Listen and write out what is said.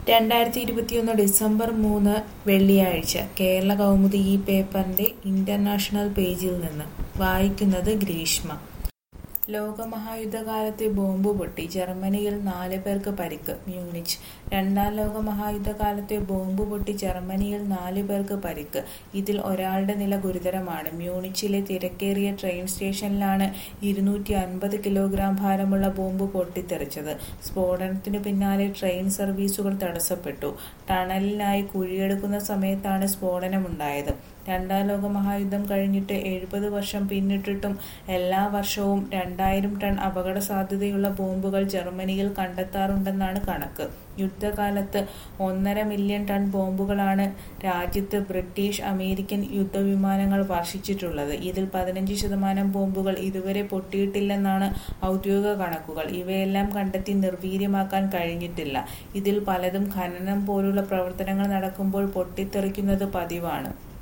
രണ്ടായിരത്തി ഇരുപത്തിയൊന്ന് ഡിസംബർ മൂന്ന് വെള്ളിയാഴ്ച കേരള കൗമുദി ഈ പേപ്പറിന്റെ ഇന്റർനാഷണൽ പേജിൽ നിന്ന് വായിക്കുന്നത് ഗ്രീഷ്മ ലോകമഹായുദ്ധകാലത്തെ ബോംബ് പൊട്ടി ജർമ്മനിയിൽ നാല് പേർക്ക് പരിക്ക് മ്യൂണിച്ച് രണ്ടാം ലോക മഹായുദ്ധകാലത്തെ ബോംബ് പൊട്ടി ജർമ്മനിയിൽ നാല് പേർക്ക് പരിക്ക് ഇതിൽ ഒരാളുടെ നില ഗുരുതരമാണ് മ്യൂണിച്ചിലെ തിരക്കേറിയ ട്രെയിൻ സ്റ്റേഷനിലാണ് ഇരുന്നൂറ്റി അൻപത് കിലോഗ്രാം ഭാരമുള്ള ബോംബ് പൊട്ടിത്തെറിച്ചത് സ്ഫോടനത്തിനു പിന്നാലെ ട്രെയിൻ സർവീസുകൾ തടസ്സപ്പെട്ടു ടണലിനായി കുഴിയെടുക്കുന്ന സമയത്താണ് സ്ഫോടനമുണ്ടായത് രണ്ടാം ലോക മഹായുദ്ധം കഴിഞ്ഞിട്ട് എഴുപത് വർഷം പിന്നിട്ടിട്ടും എല്ലാ വർഷവും രണ്ടായിരം ടൺ അപകട സാധ്യതയുള്ള ബോംബുകൾ ജർമ്മനിയിൽ കണ്ടെത്താറുണ്ടെന്നാണ് കണക്ക് യുദ്ധകാലത്ത് ഒന്നര മില്യൺ ടൺ ബോംബുകളാണ് രാജ്യത്ത് ബ്രിട്ടീഷ് അമേരിക്കൻ യുദ്ധവിമാനങ്ങൾ വർഷിച്ചിട്ടുള്ളത് ഇതിൽ പതിനഞ്ച് ശതമാനം ബോംബുകൾ ഇതുവരെ പൊട്ടിയിട്ടില്ലെന്നാണ് ഔദ്യോഗിക കണക്കുകൾ ഇവയെല്ലാം കണ്ടെത്തി നിർവീര്യമാക്കാൻ കഴിഞ്ഞിട്ടില്ല ഇതിൽ പലതും ഖനനം പോലുള്ള പ്രവർത്തനങ്ങൾ നടക്കുമ്പോൾ പൊട്ടിത്തെറിക്കുന്നത് പതിവാണ്